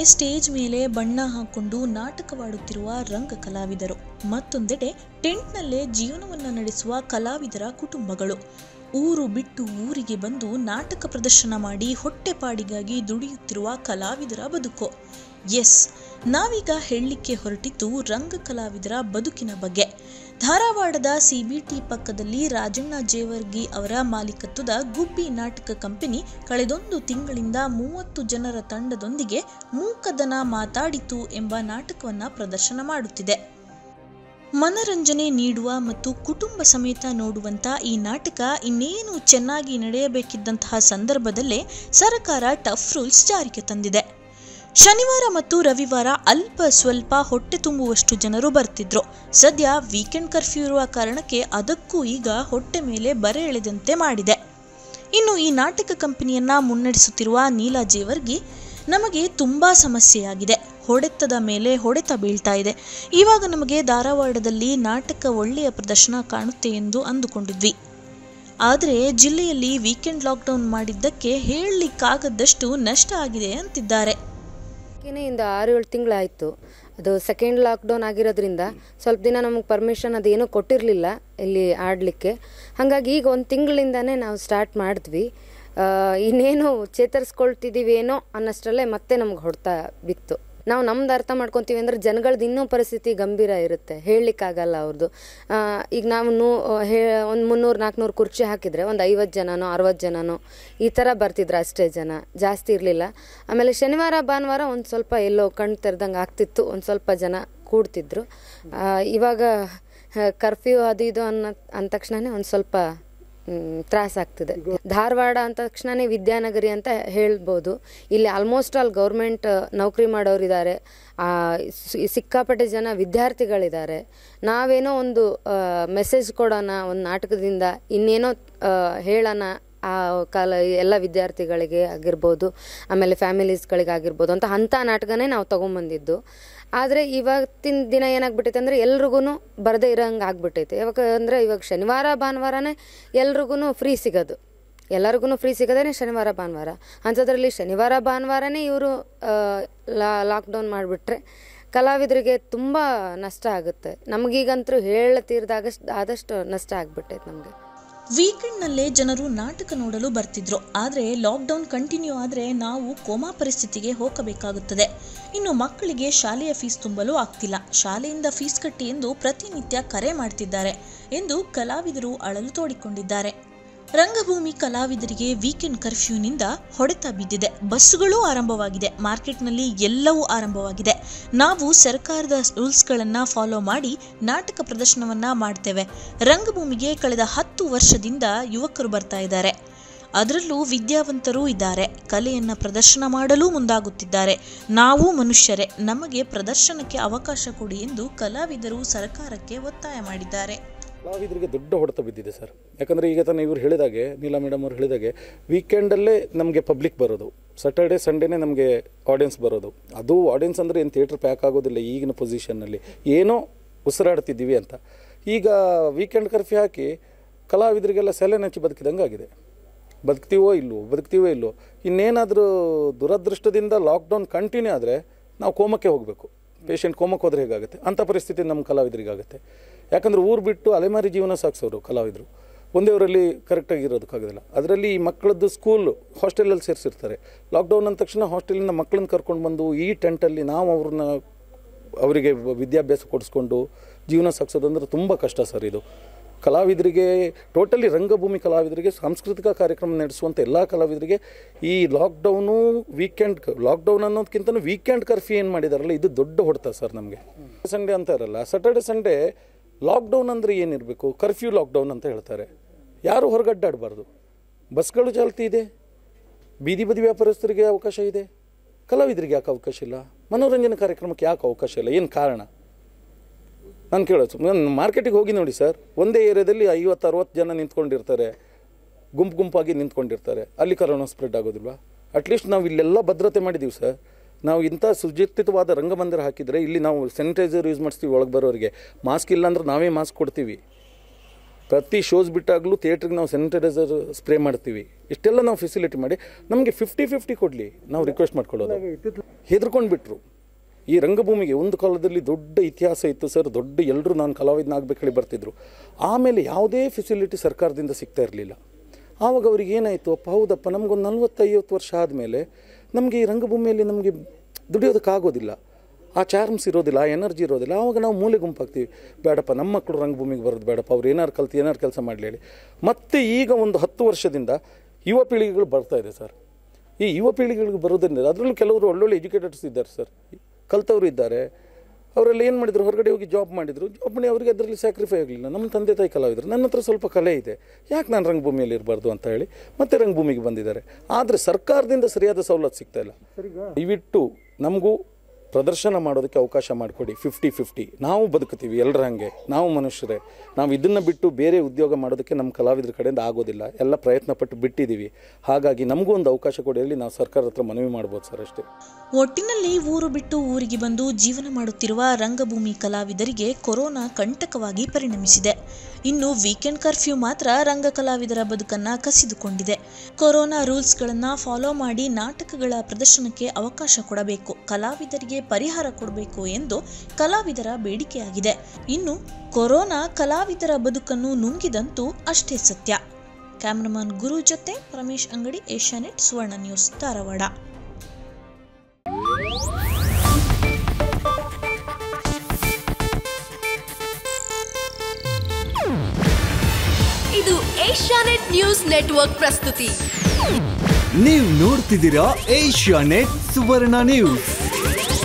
stage ಮೇಲೆ ಬಣ್ಣ ಹಾಕೊಂಡು ನಾಟಕವಾಡುತ್ತಿರುವ ರಂಗ ಕಲಾವಿದರು ಮತ್ತೊಂದೆಡೆ ಟೆಂಟ್ನಲ್ಲೇ ಜೀವನವನ್ನು ನಡೆಸುವ ಕಲಾವಿದರ ಕುಟುಂಬಗಳು ಊರು ಬಿಟ್ಟು ಊರಿಗೆ ಬಂದು ನಾಟಕ ಪ್ರದರ್ಶನ ಮಾಡಿ ಹೊಟ್ಟೆಪಾಡಿಗಾಗಿ ದುಡಿಯುತ್ತಿರುವ ಕಲಾವಿದರ ಬದುಕು ಎಸ್ ನಾವೀಗ ಹೇಳಲಿಕ್ಕೆ ಹೊರಟಿದ್ದು ರಂಗ ಕಲಾವಿದರ ಬದುಕಿನ ಬಗ್ಗೆ ಧಾರವಾಡದ ಸಿಬಿಟಿ ಪಕ್ಕದಲ್ಲಿ ರಾಜಣ್ಣ ಜೇವರ್ಗಿ ಅವರ ಮಾಲೀಕತ್ವದ ಗುಬ್ಬಿ ನಾಟಕ ಕಂಪನಿ ಕಳೆದೊಂದು ತಿಂಗಳಿಂದ ಮೂವತ್ತು ಜನರ ತಂಡದೊಂದಿಗೆ ಮೂಕದನ ಮಾತಾಡಿತು ಎಂಬ ನಾಟಕವನ್ನ ಪ್ರದರ್ಶನ ಮಾಡುತ್ತಿದೆ ಮನರಂಜನೆ ನೀಡುವ ಮತ್ತು ಕುಟುಂಬ ಸಮೇತ ನೋಡುವಂತ ಈ ನಾಟಕ ಇನ್ನೇನು ಚೆನ್ನಾಗಿ ನಡೆಯಬೇಕಿದ್ದಂತಹ ಸಂದರ್ಭದಲ್ಲೇ ಸರ್ಕಾರ ಟಫ್ ರೂಲ್ಸ್ ಜಾರಿಗೆ ತಂದಿದೆ ಶನಿವಾರ ಮತ್ತು ರವಿವಾರ ಅಲ್ಪ ಸ್ವಲ್ಪ ಹೊಟ್ಟೆ ತುಂಬುವಷ್ಟು ಜನರು ಬರ್ತಿದ್ರು ಸದ್ಯ ವೀಕೆಂಡ್ ಕರ್ಫ್ಯೂ ಇರುವ ಕಾರಣಕ್ಕೆ ಅದಕ್ಕೂ ಈಗ ಹೊಟ್ಟೆ ಮೇಲೆ ಬರೆ ಎಳೆದಂತೆ ಮಾಡಿದೆ ಇನ್ನು ಈ ನಾಟಕ ಕಂಪನಿಯನ್ನ ಮುನ್ನಡೆಸುತ್ತಿರುವ ನೀಲಾ ಜೇವರ್ಗಿ ನಮಗೆ ತುಂಬಾ ಸಮಸ್ಯೆಯಾಗಿದೆ ಹೊಡೆತದ ಮೇಲೆ ಹೊಡೆತ ಬೀಳ್ತಾ ಇದೆ ಇವಾಗ ನಮಗೆ ಧಾರವಾಡದಲ್ಲಿ ನಾಟಕ ಒಳ್ಳೆಯ ಪ್ರದರ್ಶನ ಕಾಣುತ್ತೆ ಎಂದು ಅಂದುಕೊಂಡಿದ್ವಿ ಆದರೆ ಜಿಲ್ಲೆಯಲ್ಲಿ ವೀಕೆಂಡ್ ಲಾಕ್ಡೌನ್ ಮಾಡಿದ್ದಕ್ಕೆ ಹೇಳಲಿಕ್ಕಾಗದಷ್ಟು ನಷ್ಟ ಆಗಿದೆ ಅಂತಿದ್ದಾರೆ ಅದಕ್ಕೇನೆ ಇಂದ ಆರು ಏಳು ತಿಂಗಳಾಯಿತು ಅದು ಸೆಕೆಂಡ್ ಲಾಕ್ಡೌನ್ ಆಗಿರೋದ್ರಿಂದ ಸ್ವಲ್ಪ ದಿನ ನಮಗೆ ಪರ್ಮಿಷನ್ ಅದೇನೂ ಕೊಟ್ಟಿರಲಿಲ್ಲ ಇಲ್ಲಿ ಆಡಲಿಕ್ಕೆ ಹಾಗಾಗಿ ಈಗ ಒಂದು ತಿಂಗಳಿಂದನೇ ನಾವು ಸ್ಟಾರ್ಟ್ ಮಾಡಿದ್ವಿ ಆ, ಇನ್ನೇನು ಚೇತರಿಸ್ಕೊಳ್ತಿದ್ದೀವೇನೋ ಅನ್ನಷ್ಟರಲ್ಲೇ ಮತ್ತೆ ನಮ್ಗೆ ಹೊಡ್ತಾ ಬಿತ್ತು ನಾವು ನಮ್ದು ಅರ್ಥ ಮಾಡ್ಕೊತೀವಿ ಅಂದರೆ ಜನಗಳದ್ದು ಇನ್ನೂ ಪರಿಸ್ಥಿತಿ ಗಂಭೀರ ಇರುತ್ತೆ ಹೇಳಲಿಕ್ಕಾಗಲ್ಲ ಅವ್ರದ್ದು ಆ, ಈಗ ನಾವು ನೂ ಹೇ ಒಂದು ಮುನ್ನೂರು ನಾಲ್ಕುನೂರು ಕುರ್ಚಿ ಹಾಕಿದರೆ ಒಂದು ಐವತ್ತು ಜನನೋ ಅರವತ್ತು ಜನನೋ ಈ ಥರ ಬರ್ತಿದ್ರು ಅಷ್ಟೇ ಜನ ಜಾಸ್ತಿ ಇರಲಿಲ್ಲ ಆಮೇಲೆ ಶನಿವಾರ ಭಾನುವಾರ ಒಂದು ಸ್ವಲ್ಪ ಎಲ್ಲೋ ಕಣ್ಣು ತೆರೆದಂಗೆ ಆಗ್ತಿತ್ತು ಒಂದು ಸ್ವಲ್ಪ ಜನ ಕೂಡ್ತಿದ್ರು ಆ, ಇವಾಗ ಕರ್ಫ್ಯೂ ಅದು ಇದು ಅನ್ನೋ ಅಂದ ತಕ್ಷಣನೇ ಒಂದು ಸ್ವಲ್ಪ ತ್ರಾಸ ಆಗ್ತಿದೆ ಧಾರವಾಡ ಅಂದ ತಕ್ಷಣನೇ ವಿದ್ಯಾನಗರಿ ಅಂತ ಹೇಳ್ಬೋದು ಇಲ್ಲಿ ಆಲ್ಮೋಸ್ಟ್ ಆಲ್ ಗೌರ್ಮೆಂಟ್ ನೌಕರಿ ಮಾಡೋರಿದ್ದಾರೆ ಸಿಕ್ಕಾಪಟ್ಟೆ ಜನ ವಿದ್ಯಾರ್ಥಿಗಳಿದ್ದಾರೆ ನಾವೇನೋ ಒಂದು ಮೆಸೇಜ್ ಕೊಡೋಣ ಒಂದು ನಾಟಕದಿಂದ ಇನ್ನೇನೋ ಆ, ಹೇಳೋಣ ಆ ಕಾಲ ಎಲ್ಲ ವಿದ್ಯಾರ್ಥಿಗಳಿಗೆ ಆಗಿರ್ಬೋದು ಆಮೇಲೆ ಫ್ಯಾಮಿಲೀಸ್ಗಳಿಗೆ ಆಗಿರ್ಬೋದು ಅಂತ ಅಂಥ ನಾಟಕನೇ ನಾವು ತೊಗೊಂಬಂದಿದ್ದು ಆದರೆ ಇವತ್ತಿನ ದಿನ ಏನಾಗ್ಬಿಟ್ಟೈತೆ ಅಂದರೆ ಎಲ್ರಿಗೂ ಬರದೇ ಇರೋಂಗೆ ಆಗ್ಬಿಟ್ಟೈತೆ ಯಾವಾಗ ಅಂದರೆ ಇವಾಗ ಶನಿವಾರ ಭಾನುವಾರನೇ ಎಲ್ರಿಗೂ ಫ್ರೀ ಸಿಗೋದು ಎಲ್ಲರಿಗೂ ಫ್ರೀ ಸಿಗೋದೇ ಶನಿವಾರ ಭಾನುವಾರ ಅಂಥದ್ರಲ್ಲಿ ಶನಿವಾರ ಭಾನುವಾರನೇ ಇವರು ಲಾಕ್ಡೌನ್ ಮಾಡಿಬಿಟ್ರೆ ಕಲಾವಿದರಿಗೆ ತುಂಬ ನಷ್ಟ ಆಗುತ್ತೆ ನಮಗೀಗಂತೂ ಹೇಳ್ತೀರ್ದಾಗಷ್ಟು ಆದಷ್ಟು ನಷ್ಟ ಆಗ್ಬಿಟ್ಟೈತೆ ನಮಗೆ ವೀಕೆಂಡ್ನಲ್ಲೇ ಜನರು ನಾಟಕ ನೋಡಲು ಬರ್ತಿದ್ರು ಆದರೆ ಲಾಕ್ಡೌನ್ ಕಂಟಿನ್ಯೂ ಆದರೆ ನಾವು ಕೋಮಾ ಪರಿಸ್ಥಿತಿಗೆ ಹೋಗಬೇಕಾಗುತ್ತದೆ ಇನ್ನು ಮಕ್ಕಳಿಗೆ ಶಾಲೆಯ ಫೀಸ್ ತುಂಬಲು ಆಗ್ತಿಲ್ಲ ಶಾಲೆಯಿಂದ ಫೀಸ್ ಕಟ್ಟಿ ಎಂದು ಪ್ರತಿನಿತ್ಯ ಕರೆ ಮಾಡ್ತಿದ್ದಾರೆ ಎಂದು ಕಲಾವಿದರು ಅಳಲು ತೋಡಿಕೊಂಡಿದ್ದಾರೆ ರಂಗಭೂಮಿ ಕಲಾವಿದರಿಗೆ ವೀಕೆಂಡ್ ಕರ್ಫ್ಯೂನಿಂದ ಹೊಡೆತ ಬಿದ್ದಿದೆ ಬಸ್ಸುಗಳೂ ಆರಂಭವಾಗಿದೆ ಮಾರ್ಕೆಟ್ನಲ್ಲಿ ಎಲ್ಲವೂ ಆರಂಭವಾಗಿದೆ ನಾವು ಸರ್ಕಾರದ ರೂಲ್ಸ್ಗಳನ್ನು ಫಾಲೋ ಮಾಡಿ ನಾಟಕ ಪ್ರದರ್ಶನವನ್ನ ಮಾಡ್ತೇವೆ ರಂಗಭೂಮಿಗೆ ಕಳೆದ ಹತ್ತು ವರ್ಷದಿಂದ ಯುವಕರು ಬರ್ತಾ ಇದ್ದಾರೆ ಅದರಲ್ಲೂ ವಿದ್ಯಾವಂತರೂ ಇದ್ದಾರೆ ಕಲೆಯನ್ನ ಪ್ರದರ್ಶನ ಮಾಡಲು ಮುಂದಾಗುತ್ತಿದ್ದಾರೆ ನಾವು ಮನುಷ್ಯರೇ ನಮಗೆ ಪ್ರದರ್ಶನಕ್ಕೆ ಅವಕಾಶ ಕೊಡಿ ಎಂದು ಕಲಾವಿದರು ಸರ್ಕಾರಕ್ಕೆ ಒತ್ತಾಯ ಮಾಡಿದ್ದಾರೆ ಕಲಾವಿದರಿಗೆ ದೊಡ್ಡ ಹೊಡೆತ ಬಿದ್ದಿದೆ ಸರ್ ಯಾಕಂದರೆ ಈಗ ತಾನು ಇವ್ರು ಹೇಳಿದಾಗೆ ನೀಲಾ ಮೇಡಮ್ ಅವ್ರು ಹೇಳಿದಾಗೆ ವೀಕೆಂಡಲ್ಲೇ ನಮಗೆ ಪಬ್ಲಿಕ್ ಬರೋದು ಸ್ಯಾಟರ್ಡೆ ಸಂಡೇನೇ ನಮಗೆ ಆಡಿಯನ್ಸ್ ಬರೋದು ಅದು ಆಡಿಯನ್ಸ್ ಅಂದರೆ ಏನು ಥಿಯೇಟ್ರ್ ಪ್ಯಾಕ್ ಆಗೋದಿಲ್ಲ ಈಗಿನ ಪೊಸಿಷನ್ನಲ್ಲಿ ಏನೋ ಉಸಿರಾಡ್ತಿದ್ದೀವಿ ಅಂತ ಈಗ ವೀಕೆಂಡ್ ಕರ್ಫ್ಯೂ ಹಾಕಿ ಕಲಾವಿದರಿಗೆಲ್ಲ ಸೆಲೆ ನಚ್ಚಿ ಬದುಕಿದಂಗೆ ಆಗಿದೆ ಬದುಕ್ತೀವೋ ಇಲ್ವೋ ಬದುಕ್ತೀವೋ ಇಲ್ವೋ ಇನ್ನೇನಾದರೂ ದುರದೃಷ್ಟದಿಂದ ಲಾಕ್ಡೌನ್ ಕಂಟಿನ್ಯೂ ಆದರೆ ನಾವು ಕೋಮಕ್ಕೆ ಹೋಗಬೇಕು ಪೇಷಂಟ್ ಕೋಮಕ್ಕೆ ಹೋದ್ರೆ ಹೇಗಾಗುತ್ತೆ ಅಂಥ ಪರಿಸ್ಥಿತಿ ನಮ್ಮ ಕಲಾವಿದರಿಗಾಗುತ್ತೆ ಯಾಕಂದ್ರೆ ಊರು ಬಿಟ್ಟು ಅಲೆಮಾರಿ ಜೀವನ ಸಾಗಿಸೋರು ಕಲಾವಿದರು ಒಂದೇ ಊರಲ್ಲಿ ಕರೆಕ್ಟಾಗಿ ಇರೋದಕ್ಕಾಗೋದಿಲ್ಲ ಅದರಲ್ಲಿ ಈ ಮಕ್ಕಳದ್ದು ಸ್ಕೂಲ್ ಹಾಸ್ಟೆಲಲ್ಲಿ ಸೇರಿಸಿರ್ತಾರೆ ಲಾಕ್ಡೌನ್ ಅಂದ ತಕ್ಷಣ ಹಾಸ್ಟೆಲಿಂದ ಮಕ್ಕಳನ್ನ ಕರ್ಕೊಂಡು ಬಂದು ಈ ಟೆಂಟಲ್ಲಿ ನಾವು ಅವ್ರನ್ನ ಅವರಿಗೆ ವಿದ್ಯಾಭ್ಯಾಸ ಕೊಡಿಸ್ಕೊಂಡು ಜೀವನ ಸಾಗಿಸೋದು ಅಂದ್ರೆ ತುಂಬ ಕಷ್ಟ ಸರ್ ಇದು ಕಲಾವಿದರಿಗೆ ಟೋಟಲಿ ರಂಗಭೂಮಿ ಕಲಾವಿದರಿಗೆ ಸಾಂಸ್ಕೃತಿಕ ಕಾರ್ಯಕ್ರಮ ನಡೆಸುವಂಥ ಎಲ್ಲ ಕಲಾವಿದರಿಗೆ ಈ ಲಾಕ್ಡೌನು ವೀಕೆಂಡ್ ಲಾಕ್ಡೌನ್ ಅನ್ನೋದಕ್ಕಿಂತ ವೀಕೆಂಡ್ ಕರ್ಫ್ಯೂ ಏನು ಮಾಡಿದಾರಲ್ಲ ಇದು ದೊಡ್ಡ ಹೊಡೆತ ಸರ್ ನಮಗೆ ಸಂಡೇ ಅಂತ ಇರಲ್ಲ ಸ್ಯಾಟರ್ಡೆ ಸಂಡೇ ಲಾಕ್ಡೌನ್ ಅಂದರೆ ಏನಿರಬೇಕು ಕರ್ಫ್ಯೂ ಲಾಕ್ಡೌನ್ ಅಂತ ಹೇಳ್ತಾರೆ ಯಾರು ಹೊರಗಡ್ಡಾಡಬಾರ್ದು ಬಸ್ಗಳು ಚಾಲ್ತಿ ಇದೆ ಬೀದಿ ಬದಿ ವ್ಯಾಪಾರಸ್ಥರಿಗೆ ಅವಕಾಶ ಇದೆ ಕಲಾವಿದರಿಗೆ ಯಾಕೆ ಅವಕಾಶ ಇಲ್ಲ ಮನೋರಂಜನೆ ಕಾರ್ಯಕ್ರಮಕ್ಕೆ ಯಾಕೆ ಅವಕಾಶ ಇಲ್ಲ ಏನು ಕಾರಣ ನಾನು ಕೇಳೋದು ನಾನು ಮಾರ್ಕೆಟಿಗೆ ಹೋಗಿ ನೋಡಿ ಸರ್ ಒಂದೇ ಏರಿಯಾದಲ್ಲಿ ಐವತ್ತು ಅರವತ್ತು ಜನ ನಿಂತ್ಕೊಂಡಿರ್ತಾರೆ ಗುಂಪು ಗುಂಪಾಗಿ ನಿಂತ್ಕೊಂಡಿರ್ತಾರೆ ಅಲ್ಲಿ ಕರೋನಾ ಸ್ಪ್ರೆಡ್ ಆಗೋದಿಲ್ವಾ ಅಟ್ಲೀಸ್ಟ್ ನಾವು ಇಲ್ಲೆಲ್ಲ ಭದ್ರತೆ ಮಾಡಿದ್ದೀವಿ ಸರ್ ನಾವು ಇಂಥ ಸುಜಿತ್ವಿತವಾದ ರಂಗಮಂದಿರ ಹಾಕಿದರೆ ಇಲ್ಲಿ ನಾವು ಸ್ಯಾನಿಟೈಸರ್ ಯೂಸ್ ಮಾಡಿಸ್ತೀವಿ ಒಳಗೆ ಬರೋರಿಗೆ ಮಾಸ್ಕ್ ಇಲ್ಲ ಅಂದ್ರೆ ನಾವೇ ಮಾಸ್ಕ್ ಕೊಡ್ತೀವಿ ಪ್ರತಿ ಶೋಸ್ ಬಿಟ್ಟಾಗಲೂ ಥಿಯೇಟ್ರಿಗೆ ನಾವು ಸ್ಯಾನಿಟೈಸರ್ ಸ್ಪ್ರೇ ಮಾಡ್ತೀವಿ ಇಷ್ಟೆಲ್ಲ ನಾವು ಫೆಸಿಲಿಟಿ ಮಾಡಿ ನಮಗೆ ಫಿಫ್ಟಿ ಫಿಫ್ಟಿ ಕೊಡಲಿ ನಾವು ರಿಕ್ವೆಸ್ಟ್ ಮಾಡ್ಕೊಳ್ಳೋದು ಹೆದರ್ಕೊಂಡು ಬಿಟ್ರು ಈ ರಂಗಭೂಮಿಗೆ ಒಂದು ಕಾಲದಲ್ಲಿ ದೊಡ್ಡ ಇತಿಹಾಸ ಇತ್ತು ಸರ್ ದೊಡ್ಡ ಎಲ್ಲರೂ ನಾನು ಕಲಾವಿದನಾಗಬೇಕು ಹೇಳಿ ಬರ್ತಿದ್ರು ಆಮೇಲೆ ಯಾವುದೇ ಫೆಸಿಲಿಟಿ ಸರ್ಕಾರದಿಂದ ಸಿಗ್ತಾ ಇರಲಿಲ್ಲ ಆವಾಗ ಅವ್ರಿಗೆ ಏನಾಯಿತು ಅಪ್ಪ ಹೌದಪ್ಪ ನಮಗೊಂದು ನಲ್ವತ್ತೈವತ್ತು ವರ್ಷ ಆದಮೇಲೆ ನಮಗೆ ಈ ರಂಗಭೂಮಿಯಲ್ಲಿ ನಮಗೆ ದುಡಿಯೋದಕ್ಕಾಗೋದಿಲ್ಲ ಆ ಚಾರ್ಮ್ಸ್ ಇರೋದಿಲ್ಲ ಆ ಎನರ್ಜಿ ಇರೋದಿಲ್ಲ ಆವಾಗ ನಾವು ಮೂಲೆ ಗುಂಪಾಗ್ತೀವಿ ಬೇಡಪ್ಪ ನಮ್ಮ ಮಕ್ಕಳು ರಂಗಭೂಮಿಗೆ ಬರೋದು ಬೇಡಪ್ಪ ಅವ್ರು ಏನಾರು ಕಲ್ತು ಏನಾರು ಕೆಲಸ ಮಾಡಲಿ ಹೇಳಿ ಮತ್ತೆ ಈಗ ಒಂದು ಹತ್ತು ವರ್ಷದಿಂದ ಯುವ ಪೀಳಿಗೆಗಳು ಬರ್ತಾ ಇದೆ ಸರ್ ಈ ಯುವ ಪೀಳಿಗೆಗಳಿಗೆ ಬರೋದ್ರಿಂದ ಅದರಲ್ಲೂ ಕೆಲವರು ಒಳ್ಳೊಳ್ಳೆ ಎಜುಕೇಟರ್ಸ್ ಇದ್ದಾರೆ ಸರ್ ಕಲ್ತವ್ರು ಇದ್ದಾರೆ ಅವರೆಲ್ಲ ಏನು ಮಾಡಿದ್ರು ಹೊರಗಡೆ ಹೋಗಿ ಜಾಬ್ ಮಾಡಿದ್ರು ಜಾಬ್ ಮಾಡಿ ಅವರಿಗೆ ಅದರಲ್ಲಿ ಸ್ಯಾಕ್ರಿಫೈ ಆಗಲಿಲ್ಲ ನಮ್ಮ ತಂದೆ ತಾಯಿ ಕಲಾವಿದರು ನನ್ನ ಹತ್ರ ಸ್ವಲ್ಪ ಕಲೆ ಇದೆ ಯಾಕೆ ನಾನು ರಂಗಭೂಮಿಯಲ್ಲಿ ಇರಬಾರ್ದು ಅಂತ ಹೇಳಿ ಮತ್ತೆ ರಂಗಭೂಮಿಗೆ ಬಂದಿದ್ದಾರೆ ಆದರೆ ಸರ್ಕಾರದಿಂದ ಸರಿಯಾದ ಸವಲತ್ತು ಸಿಗ್ತಾ ಇಲ್ಲ ದಯವಿಟ್ಟು ನಮಗೂ ಪ್ರದರ್ಶನ ಮಾಡೋದಕ್ಕೆ ಅವಕಾಶ ಮಾಡಿಕೊಡಿ ಫಿಫ್ಟಿ ಫಿಫ್ಟಿ ನಾವು ಬದುಕುತ್ತೀವಿ ಎಲ್ಲರ ಹಂಗೆ ನಾವು ಮನುಷ್ಯರೇ ನಾವು ಇದನ್ನು ಬಿಟ್ಟು ಬೇರೆ ಉದ್ಯೋಗ ಮಾಡೋದಕ್ಕೆ ನಮ್ಮ ಕಲಾವಿದರ ಕಡೆಯಿಂದ ಆಗೋದಿಲ್ಲ ಎಲ್ಲ ಪ್ರಯತ್ನ ಪಟ್ಟು ಬಿಟ್ಟಿದ್ದೀವಿ ಹಾಗಾಗಿ ನಮಗೂ ಒಂದು ಅವಕಾಶ ಕೊಡಿ ಹೇಳಿ ನಾವು ಸರ್ಕಾರದ ಹತ್ರ ಮನವಿ ಮಾಡ್ಬೋದು ಸರ್ ಅಷ್ಟೇ ಒಟ್ಟಿನಲ್ಲಿ ಊರು ಬಿಟ್ಟು ಊರಿಗೆ ಬಂದು ಜೀವನ ಮಾಡುತ್ತಿರುವ ರಂಗಭೂಮಿ ಕಲಾವಿದರಿಗೆ ಕೊರೋನಾ ಕಂಟಕವಾಗಿ ಪರಿಣಮಿಸಿದೆ ಇನ್ನು ವೀಕೆಂಡ್ ಕರ್ಫ್ಯೂ ಮಾತ್ರ ರಂಗ ಕಲಾವಿದರ ಬದುಕನ್ನ ಕಸಿದುಕೊಂಡಿದೆ ಕೊರೋನಾ ರೂಲ್ಸ್ಗಳನ್ನ ಫಾಲೋ ಮಾಡಿ ನಾಟಕಗಳ ಪ್ರದರ್ಶನಕ್ಕೆ ಅವಕಾಶ ಕೊಡಬೇಕು ಕಲಾವಿದರಿಗೆ ಪರಿಹಾರ ಕೊಡಬೇಕು ಎಂದು ಕಲಾವಿದರ ಬೇಡಿಕೆಯಾಗಿದೆ ಇನ್ನು ಕೊರೋನಾ ಕಲಾವಿದರ ಬದುಕನ್ನು ನುಂಗಿದಂತೂ ಅಷ್ಟೇ ಸತ್ಯ ಕ್ಯಾಮ್ರಾಮನ್ ಗುರು ಜೊತೆ ರಮೇಶ್ ಅಂಗಡಿ ಏಷ್ಯಾನೆಟ್ ಸುವರ್ಣ ನ್ಯೂಸ್ ಧಾರವಾಡ ಇದು ಏಷ್ಯಾನೆಟ್ ನ್ಯೂಸ್ ನೆಟ್ವರ್ಕ್ ಪ್ರಸ್ತುತಿ ನೀವು ನೋಡ್ತಿದ್ದೀರಾ ಏಷ್ಯಾ ನೆಟ್ ಸುವರ್ಣ ನ್ಯೂಸ್